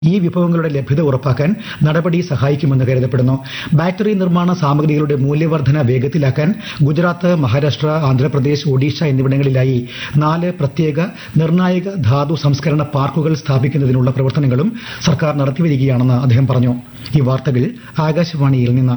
ഈ വിഭവങ്ങളുടെ ലഭ്യത ഉറപ്പാക്കാൻ നടപടി സഹായിക്കുമെന്ന് കരുതപ്പെടുന്നു ബാറ്ററി നിർമ്മാണ സാമഗ്രികളുടെ മൂല്യവർദ്ധന വേഗത്തിലാക്കാൻ ഗുജറാത്ത് മഹാരാഷ്ട്ര ആന്ധ്രാപ്രദേശ് ഒഡീഷ എന്നിവിടങ്ങളിലായി നാല് പ്രത്യേക നിർണായക ധാതു സംസ്കരണ പാർക്കുകൾ സ്ഥാപിക്കുന്നതിനുള്ള പ്രവർത്തനങ്ങളും സർക്കാർ നടത്തിവരികയാണെന്ന് അദ്ദേഹം പറഞ്ഞു ഈ വാർത്തകൾ ആകാശവാണിയിൽ നിന്ന്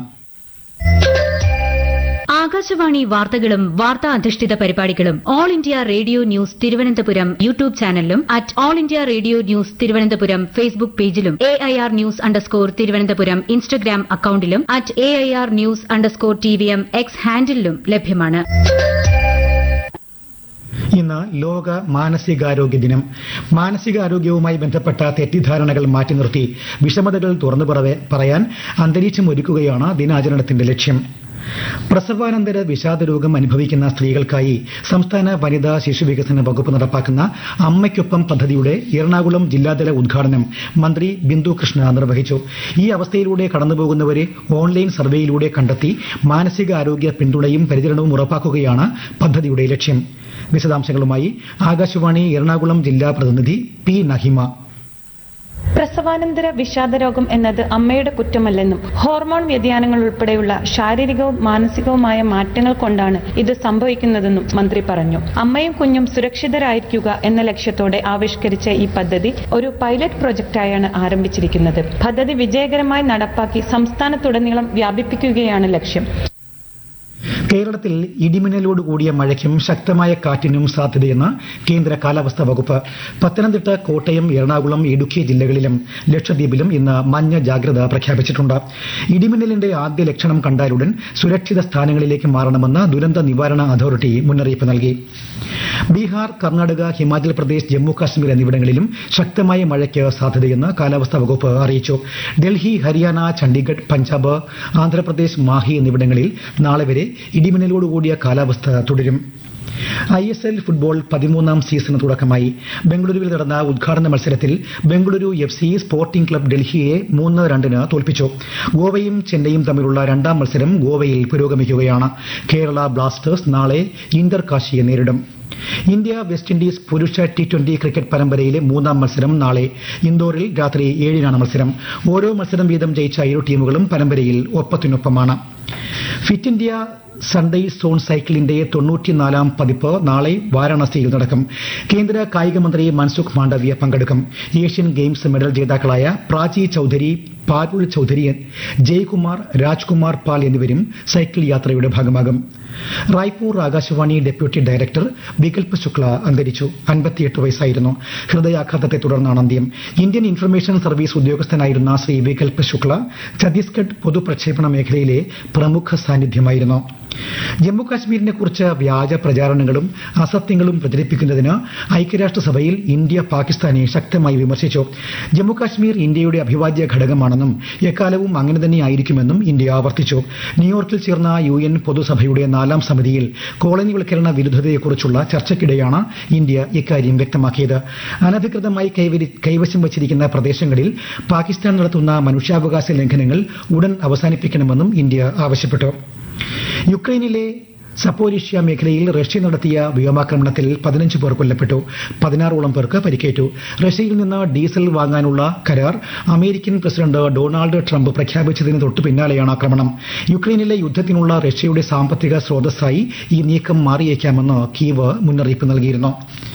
ആകാശവാണി വാർത്തകളും വാർത്താ അധിഷ്ഠിത പരിപാടികളും all India radio news Thiruvananthapuram YouTube ചാനലിലും at all India radio news Thiruvananthapuram Facebook പേജിലും A I R news underscore Thiruvananthapuram Instagram അക്കൌണ്ടിലും at A I R news underscore T V M X ഹാൻഡിലും ലഭ്യമാണ് ഇന്ന് ലോക മാനസികാരോഗ്യ ദിനം മാനസികാരോഗ്യവുമായി ബന്ധപ്പെട്ട തെറ്റിദ്ധാരണകൾ മാറ്റി നിർത്തി വിഷമതകൾ തുറന്നു പറവെ- പറയാൻ അന്തരീക്ഷം ഒരുക്കുകയാണ് ദിനാചരണത്തിന്റെ ലക്ഷ്യം പ്രസവാനന്തര വിഷാദ രോഗം അനുഭവിക്കുന്ന സ്ത്രീകൾക്കായി സംസ്ഥാന വനിതാ ശിശു വികസന വകുപ്പ് നടപ്പാക്കുന്ന അമ്മയ്ക്കൊപ്പം പദ്ധതിയുടെ എറണാകുളം ജില്ലാതല ഉദ്ഘാടനം മന്ത്രി ബിന്ദു കൃഷ്ണ നിർവഹിച്ചു ഈ അവസ്ഥയിലൂടെ കടന്നുപോകുന്നവരെ ഓൺലൈൻ സർവേയിലൂടെ കണ്ടെത്തി മാനസികാരോഗ്യ പിന്തുണയും പരിചരണവും ഉറപ്പാക്കുകയാണ് പദ്ധതിയുടെ ലക്ഷ്യം വിശദാംശങ്ങളുമായി ആകാശവാണി എറണാകുളം ജില്ലാ പ്രതിനിധി പി നഹിമ പ്രസവാനന്തര വിഷാദരോഗം എന്നത് അമ്മയുടെ കുറ്റമല്ലെന്നും ഹോർമോൺ വ്യതിയാനങ്ങൾ ഉൾപ്പെടെയുള്ള ശാരീരികവും മാനസികവുമായ മാറ്റങ്ങൾ കൊണ്ടാണ് ഇത് സംഭവിക്കുന്നതെന്നും മന്ത്രി പറഞ്ഞു അമ്മയും കുഞ്ഞും സുരക്ഷിതരായിരിക്കുക എന്ന ലക്ഷ്യത്തോടെ ആവിഷ്കരിച്ച ഈ പദ്ധതി ഒരു പൈലറ്റ് പ്രൊജക്ടായാണ് ആരംഭിച്ചിരിക്കുന്നത് പദ്ധതി വിജയകരമായി നടപ്പാക്കി സംസ്ഥാനത്തുടനീളം വ്യാപിപ്പിക്കുകയാണ് ലക്ഷ്യം കേരളത്തിൽ ഇടിമിന്നലോട് കൂടിയ മഴയ്ക്കും ശക്തമായ കാറ്റിനും സാധ്യതയെന്ന് കേന്ദ്ര കാലാവസ്ഥാ വകുപ്പ് പത്തനംതിട്ട കോട്ടയം എറണാകുളം ഇടുക്കി ജില്ലകളിലും ലക്ഷദ്വീപിലും ഇന്ന് മഞ്ഞ ജാഗ്രത പ്രഖ്യാപിച്ചിട്ടുണ്ട് ഇടിമിന്നലിന്റെ ആദ്യ ലക്ഷണം കണ്ടാലുടൻ സുരക്ഷിത സ്ഥാനങ്ങളിലേക്ക് മാറണമെന്ന് ദുരന്ത നിവാരണ അതോറിറ്റി മുന്നറിയിപ്പ് നൽകി ബീഹാർ കർണാടക ഹിമാചൽ പ്രദേശ് ജമ്മു കാശ്മീർ എന്നിവിടങ്ങളിലും ശക്തമായ മഴയ്ക്ക് സാധ്യതയെന്ന് കാലാവസ്ഥാ വകുപ്പ് അറിയിച്ചു ഡൽഹി ഹരിയാന ചണ്ഡീഗഡ് പഞ്ചാബ് ആന്ധ്രാപ്രദേശ് മാഹി എന്നിവിടങ്ങളിൽ നാളെ വരെ ഇടിമിന്നലോടുകൂടിയ കാലാവസ്ഥ തുടരും ഐ എസ് എൽ ഫുട്ബോൾ പതിമൂന്നാം സീസണ് തുടക്കമായി ബംഗളൂരുവിൽ നടന്ന ഉദ്ഘാടന മത്സരത്തിൽ Bengaluru F C sporting club ഡൽഹിയെ മൂന്ന് രണ്ടിന് തോൽപ്പിച്ചു ഗോവയും ചെന്നൈയും തമ്മിലുള്ള രണ്ടാം മത്സരം ഗോവയിൽ പുരോഗമിക്കുകയാണ് കേരള ബ്ലാസ്റ്റേഴ്സ് നാളെ ഇന്റർ കാശിയെ നേരിടും ഇന്ത്യ വെസ്റ്റ് ഇൻഡീസ് പുരുഷ ടി ട്വന്റി ക്രിക്കറ്റ് പരമ്പരയിലെ മൂന്നാം മത്സരം നാളെ ഇന്തോറിൽ രാത്രി ഏഴിനാണ് മത്സരം ഓരോ മത്സരം വീതം ജയിച്ച ഇരു ടീമുകളും പരമ്പരയിൽ ഒപ്പത്തിനൊപ്പമാണ് ഫിറ്റ് ഇന്ത്യ സൺഡേ സോൺ സൈക്കിളിന്റെ തൊണ്ണൂറ്റിനാലാം പതിപ്പ് നാളെ വാരാണസിയിൽ നടക്കും കേന്ദ്ര കായിക മന്ത്രി മൻസുഖ് മാണ്ഡവ്യ പങ്കെടുക്കും ഏഷ്യൻ ഗെയിംസ് മെഡൽ ജേതാക്കളായ പ്രാചി ചൌധരി പാരുൾ ചൌധരി ജയ്കുമാർ രാജ്കുമാർ പാൽ എന്നിവരും സൈക്കിൾ യാത്രയുടെ ഭാഗമാകും റായ്പൂർ ആകാശവാണി ഡെപ്യൂട്ടി ഡയറക്ടർ വികൽപ് ശുക്ല അന്തരിച്ചു അൻപത്തിയെട്ട് വയസ്സായിരുന്നു ഹൃദയാഘാതത്തെ തുടർന്നാണ് അന്ത്യം ഇന്ത്യൻ ഇൻഫർമേഷൻ സർവീസ് ഉദ്യോഗസ്ഥനായിരുന്ന ശ്രീ വികൽപ് ശുക്ല ഛത്തീസ്ഗഡ് പൊതുപ്രക്ഷേപണ മേഖലയിലെ പ്രമുഖ സാന്നിധ്യമായിരുന്നു ജമ്മു കാശ്മീരിനെ കുറിച്ച് വ്യാജ പ്രചാരണങ്ങളും അസത്യങ്ങളും പ്രചരിപ്പിക്കുന്നതിന് ഐക്യരാഷ്ട്രസഭയിൽ ഇന്ത്യ പാകിസ്ഥാനെ ശക്തമായി വിമർശിച്ചു ജമ്മു കാശ്മീർ ഇന്ത്യയുടെ അഭിവാജ്യ ഘടകമാണെന്നും എക്കാലവും അങ്ങനെ തന്നെയായിരിക്കുമെന്നും ഇന്ത്യ ആവർത്തിച്ചു ന്യൂയോർക്കിൽ ചേർന്ന യു എൻ പൊതുസഭയുടെ നാലാം സമിതിയിൽ കോളനിവൽക്കരണ വിരുദ്ധതയെക്കുറിച്ചുള്ള ചർച്ചയ്ക്കിടെയാണ് ഇന്ത്യ ഇക്കാര്യം വ്യക്തമാക്കിയത് അനധികൃതമായി കൈവരി കൈവശം വച്ചിരിക്കുന്ന പ്രദേശങ്ങളിൽ പാകിസ്ഥാൻ നടത്തുന്ന മനുഷ്യാവകാശ ലംഘനങ്ങൾ ഉടൻ അവസാനിപ്പിക്കണമെന്നും ഇന്ത്യ ആവശ്യപ്പെട്ടു യുക്രൈനിലെ സപ്പോരിഷ്യ മേഖലയിൽ റഷ്യ നടത്തിയ വ്യോമാക്രമണത്തിൽ പതിനഞ്ച് പേർ കൊല്ലപ്പെട്ടു പതിനാറോളം പേർക്ക് പരിക്കേറ്റു റഷ്യയിൽ നിന്ന് ഡീസൽ വാങ്ങാനുള്ള കരാർ അമേരിക്കൻ പ്രസിഡന്റ് ഡൊണാൾഡ് ട്രംപ് പ്രഖ്യാപിച്ചതിന് തൊട്ടു പിന്നാലെയാണ് ആക്രമണം യുക്രൈനിലെ യുദ്ധത്തിനുള്ള റഷ്യയുടെ സാമ്പത്തിക സ്രോതസ്സായി ഈ നീക്കം മാറിയേക്കാമെന്ന് കീവ് മുന്നറിയിപ്പ് നൽകിയിരുന്നു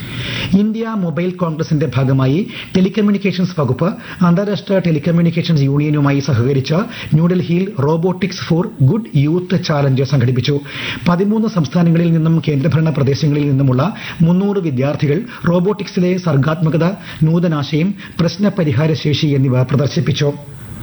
ഇന്ത്യ മൊബൈൽ കോൺഗ്രസിന്റെ ഭാഗമായി ടെലികമ്മ്യൂണിക്കേഷൻസ് വകുപ്പ് അന്താരാഷ്ട്ര ടെലികമ്മ്യൂണിക്കേഷൻസ് യൂണിയനുമായി സഹകരിച്ച് ന്യൂഡൽഹിയിൽ robotics for good youth challenge സംഘടിപ്പിച്ചു പതിമൂന്ന് സംസ്ഥാനങ്ങളിൽ നിന്നും കേന്ദ്രഭരണ പ്രദേശങ്ങളിൽ നിന്നുമുള്ള മുന്നൂറ് വിദ്യാർത്ഥികൾ റോബോട്ടിക്സിലെ സർഗാത്മകത നൂതനാശയം പ്രശ്ന പരിഹാര ശേഷി എന്നിവ പ്രദർശിപ്പിച്ചു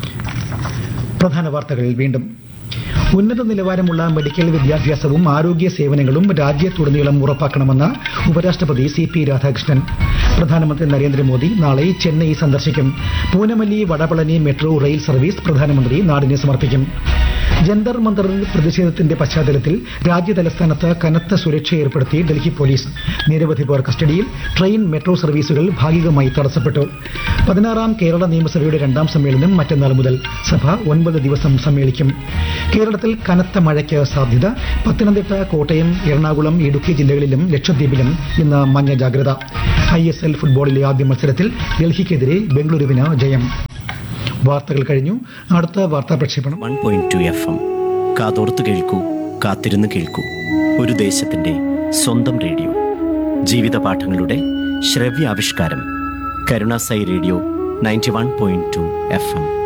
പ്രധാന വാർത്തകൾ വീണ്ടും ഉന്നത നിലവാരമുള്ള മെഡിക്കൽ വിദ്യാഭ്യാസവും ആരോഗ്യ സേവനങ്ങളും രാജ്യത്തുടനീളം ഉറപ്പാക്കണമെന്ന് ഉപരാഷ്ട്രപതി സി പി രാധാകൃഷ്ണൻ പ്രധാനമന്ത്രി നരേന്ദ്രമോദി നാളെ ചെന്നൈ സന്ദർശിക്കും Poonamallee Vadapalani metro rail service പ്രധാനമന്ത്രി നാടിന് സമർപ്പിക്കും ജന്തർ മന്ദർ പ്രതിഷേധത്തിന്റെ പശ്ചാത്തലത്തിൽ രാജ്യതലസ്ഥാനത്ത് കനത്ത സുരക്ഷ ഏർപ്പെടുത്തി ഡൽഹി പോലീസ് നിരവധി പേർ കസ്റ്റഡിയിൽ ട്രെയിൻ മെട്രോ സർവീസുകൾ ഭാഗികമായി തടസ്സപ്പെട്ടു പതിനാറാം കേരള നിയമസഭയുടെ രണ്ടാം സമ്മേളനം മറ്റന്നാൾ മുതൽ സഭ ഒൻപത് ദിവസം സമ്മേളിക്കും കേരളത്തിൽ കനത്ത മഴയ്ക്ക് സാധ്യത പത്തനംതിട്ട കോട്ടയം എറണാകുളം ഇടുക്കി ജില്ലകളിലും ലക്ഷദ്വീപിലും ഇന്ന് മഞ്ഞ ജാഗ്രത ഐ എസ് എൽ ഫുട്ബോളിലെ ആദ്യ മത്സരത്തിൽ ഡൽഹിക്കെതിരെ ബംഗളൂരുവിന് ജയം വാർത്തകൾ കഴിഞ്ഞു അടുത്ത വാർത്താ പ്രക്ഷേപണം one point two F M കാതോർത്ത് കേൾക്കൂ കാത്തിരുന്ന് കേൾക്കൂ ഒരു ദേശത്തിന്റെ സ്വന്തം റേഡിയോ ജീവിത പാഠങ്ങളുടെ ശ്രവ്യാവിഷ്കാരം കരുണാസൈ radio ninety one point two F M